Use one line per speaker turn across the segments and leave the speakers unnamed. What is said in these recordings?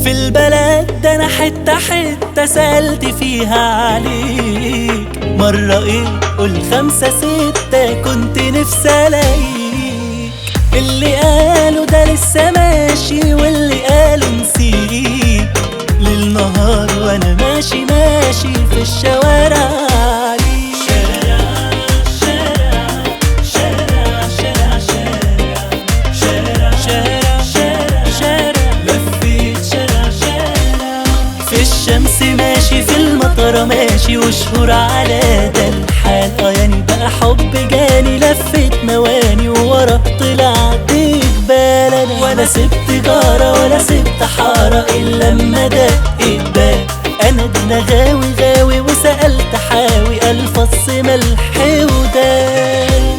في البلد ده انا حتة حتة سألت فيها عليك مرة ايه قول خمسة ستة كنت نفسي الاقيك اللي قالوا ده لسه ماشي واللي قالوا نسيك ليل نهار وانا ماشي ماشي في الشوارع عليك شارع شارع شارع شارع شارع شارع شارع شارع لفيت شارع شارع في الشمس ماشي في المطر ماشي وشهور على ده الحال اه يعني بقى حب جاني لفت مواني وورا طلعت جبال ولا سبت جارة ولا سبت حارة إلا لما دقت باب أنا ده أنا غاوي غاوي وسألت حاوي الفص ملح ودان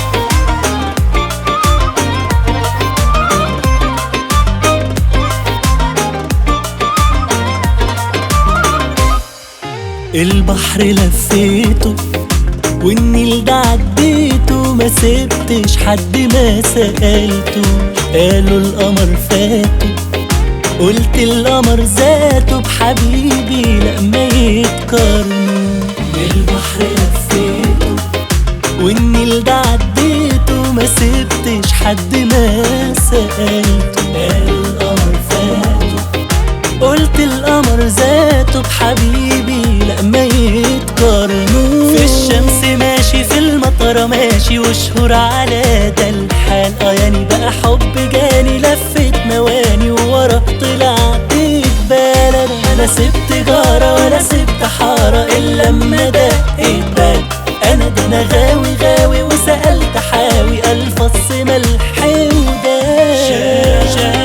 البحر لفيته والنيل ده عديته ما سبتش حد ما سألته قالوا القمر فاته قلت القمر ذاته بحبيبي لما يتقارنوا البحر لفيته والنيل ده عديته ما سبتش حد ما سألته قالوا القمر فاته قلت القمر ذاته بحبيبي لما يتقارنوا في الشمس ماشي في المطر ماشي وشهور على ده الحال اه يعني بقى حب جاني لفت مواني وورا طلعت جبال انا لا سبت جارة ولا سبت حارة الا لما دقت بال انا ده انا غاوي غاوي وسألت حاوي الفص ملح ودان